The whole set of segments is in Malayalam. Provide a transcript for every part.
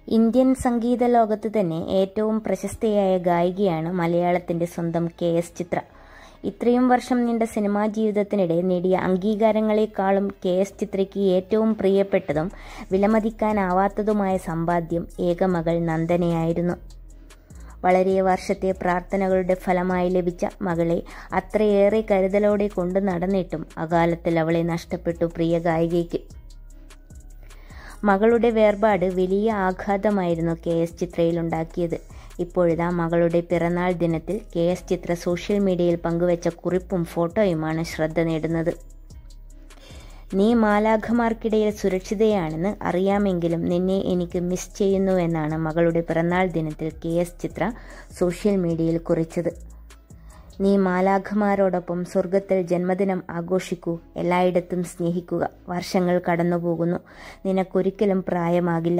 ഇന്ത്യൻ സംഗീത ലോകത്ത് തന്നെ ഏറ്റവും പ്രശസ്തയായ ഗായികയാണ് മലയാളത്തിന്റെ സ്വന്തം കെ എസ് ചിത്ര ഇത്രയും വർഷം നീണ്ട സിനിമാ ജീവിതത്തിനിടെ നേടിയ അംഗീകാരങ്ങളെക്കാളും കെ എസ് ചിത്രയ്ക്ക് ഏറ്റവും പ്രിയപ്പെട്ടതും വിലമതിക്കാനാവാത്തതുമായ സമ്പാദ്യം ഏകമകൾ നന്ദനയായിരുന്നു വളരെ വർഷത്തെ പ്രാർത്ഥനകളുടെ ഫലമായി ലഭിച്ച മകളെ അത്രയേറെ കരുതലോടെ കൊണ്ടു നടന്നിട്ടും അകാലത്തിൽ അവളെ നഷ്ടപ്പെട്ടു പ്രിയ ഗായികയ്ക്ക് മകളുടെ വേർപാട് വലിയ ആഘാതമായിരുന്നു കെ എസ് ചിത്രയിലുണ്ടാക്കിയത് ഇപ്പോഴിതാ മകളുടെ പിറന്നാൾ ദിനത്തിൽ കെ എസ് ചിത്ര സോഷ്യൽ മീഡിയയിൽ പങ്കുവച്ച കുറിപ്പും ഫോട്ടോയുമാണ് ശ്രദ്ധ നേടുന്നത് നീ മാലാഖമാർക്കിടയിൽ സുരക്ഷിതയാണെന്ന് അറിയാമെങ്കിലും നിന്നെ എനിക്ക് മിസ് ചെയ്യുന്നുവെന്നാണ് മകളുടെ പിറന്നാൾ ദിനത്തിൽ കെ എസ് ചിത്ര സോഷ്യൽ മീഡിയയിൽ കുറിച്ചത് നീ മാലാഖമാരോടൊപ്പം സ്വർഗത്തിൽ ജന്മദിനം ആഘോഷിക്കൂ എല്ലായിടത്തും സ്നേഹിക്കുക വർഷങ്ങൾ കടന്നുപോകുന്നു നിനക്കൊരിക്കലും പ്രായമാകില്ല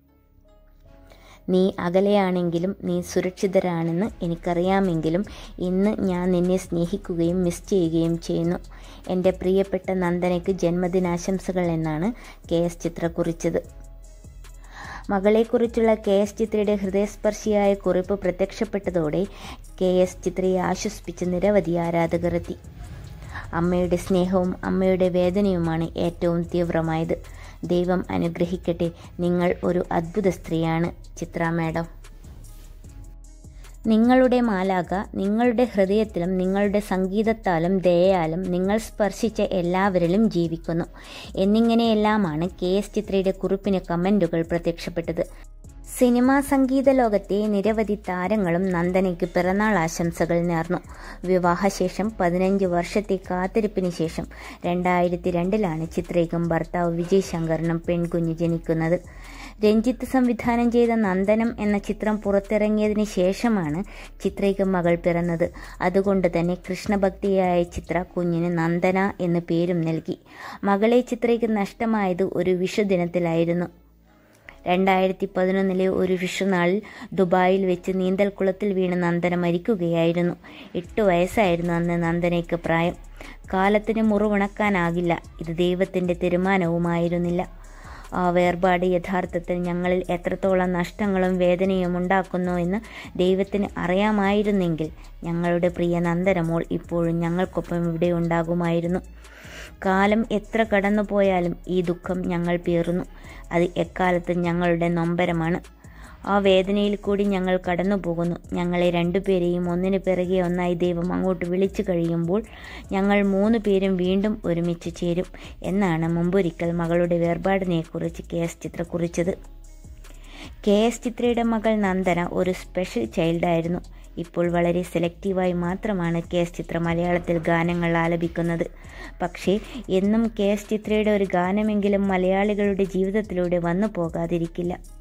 നീ അകലെയാണെങ്കിലും നീ സുരക്ഷിതരാണെന്ന് എനിക്കറിയാമെങ്കിലും ഇന്ന് ഞാൻ നിന്നെ സ്നേഹിക്കുകയും മിസ് ചെയ്യുകയും ചെയ്യുന്നു എൻ്റെ പ്രിയപ്പെട്ട നന്ദനയ്ക്ക് ജന്മദിനാശംസകൾ എന്നാണ് കെ എസ് ചിത്ര കുറിച്ചത് മകളെക്കുറിച്ചുള്ള കെ എസ് ചിത്രയുടെ ഹൃദയസ്പർശിയായ കുറിപ്പ് പ്രത്യക്ഷപ്പെട്ടതോടെ കെ എസ് ചിത്രയെ ആശ്വസിപ്പിച്ച് നിരവധി ആരാധകർ എത്തി അമ്മയുടെ സ്നേഹവും അമ്മയുടെ വേദനയുമാണ് ഏറ്റവും തീവ്രമായത് ദൈവം അനുഗ്രഹിക്കട്ടെ നിങ്ങൾ ഒരു അദ്ഭുത സ്ത്രീയാണ് ചിത്ര മാഡം നിങ്ങളുടെ മാലാക നിങ്ങളുടെ ഹൃദയത്തിലും നിങ്ങളുടെ സംഗീതത്താലും ദയയാലും നിങ്ങൾ സ്പർശിച്ച എല്ലാവരിലും ജീവിക്കുന്നു എന്നിങ്ങനെയെല്ലാമാണ് കെ എസ് ചിത്രയുടെ കുറിപ്പിന് കമൻറ്റുകൾ പ്രത്യക്ഷപ്പെട്ടത് സിനിമാ സംഗീത ലോകത്തെ നിരവധി താരങ്ങളും നന്ദനയ്ക്ക് പിറന്നാൾ ആശംസകൾ നേർന്നു വിവാഹശേഷം പതിനഞ്ച് വർഷത്തെ കാത്തിരിപ്പിന് ശേഷം രണ്ടായിരത്തി രണ്ടിലാണ് ചിത്രയ്ക്കും ഭർത്താവ് വിജയ് ശങ്കറിനും പെൺകുഞ്ഞ് ജനിക്കുന്നത് രഞ്ജിത്ത് സംവിധാനം ചെയ്ത നന്ദനം എന്ന ചിത്രം പുറത്തിറങ്ങിയതിന് ശേഷമാണ് ചിത്രയ്ക്ക് മകൾ പിറന്നത് അതുകൊണ്ട് തന്നെ കൃഷ്ണഭക്തിയായ ചിത്ര കുഞ്ഞിന് നന്ദന എന്ന് പേരും നൽകി മകളെ ചിത്രയ്ക്ക് നഷ്ടമായത് ഒരു വിഷുദിനത്തിലായിരുന്നു രണ്ടായിരത്തി പതിനൊന്നിലെ ഒരു വിഷുനാളിൽ ദുബായിൽ വെച്ച് നീന്തൽക്കുളത്തിൽ വീണ് നന്ദന മരിക്കുകയായിരുന്നു എട്ട് വയസ്സായിരുന്നു അന്ന് നന്ദനയ്ക്ക് പ്രായം കാലത്തിന് മുറിവുണക്കാനാകില്ല ഇത് ദൈവത്തിൻ്റെ തീരുമാനവുമായിരുന്നില്ല ആ വേർപാട് യഥാർത്ഥത്തിൽ ഞങ്ങളിൽ എത്രത്തോളം നഷ്ടങ്ങളും വേദനയും ഉണ്ടാക്കുന്നു എന്ന് ദൈവത്തിന് അറിയാമായിരുന്നെങ്കിൽ ഞങ്ങളുടെ പ്രിയ നന്ദനമോൾ ഇപ്പോഴും ഞങ്ങൾക്കൊപ്പം ഇവിടെ ഉണ്ടാകുമായിരുന്നു കാലം എത്ര കടന്നുപോയാലും ഈ ദുഃഖം ഞങ്ങൾ പേറുന്നു അത് എക്കാലത്തും ഞങ്ങളുടെ നൊമ്പരമാണ് ആ വേദനയിൽ കൂടി ഞങ്ങൾ കടന്നു പോകുന്നു ഞങ്ങളെ രണ്ടുപേരെയും ഒന്നിനു പിറകെ ഒന്നായി ദൈവം അങ്ങോട്ട് വിളിച്ചു കഴിയുമ്പോൾ ഞങ്ങൾ മൂന്ന് പേരും വീണ്ടും ഒരുമിച്ച് ചേരും എന്നാണ് മുമ്പൊരിക്കൽ മകളുടെ വേർപാടിനെക്കുറിച്ച് കെ എസ് ചിത്ര കുറിച്ചത് കെ എസ് ചിത്രയുടെ മകൾ നന്ദന ഒരു സ്പെഷ്യൽ ചൈൽഡായിരുന്നു ഇപ്പോൾ വളരെ സെലക്റ്റീവായി മാത്രമാണ് കെ എസ് ചിത്ര മലയാളത്തിൽ ഗാനങ്ങൾ ആലപിക്കുന്നത് പക്ഷേ എന്നും കെ എസ് ചിത്രയുടെ ഒരു ഗാനമെങ്കിലും മലയാളികളുടെ ജീവിതത്തിലൂടെ വന്നു പോകാതിരിക്കില്ല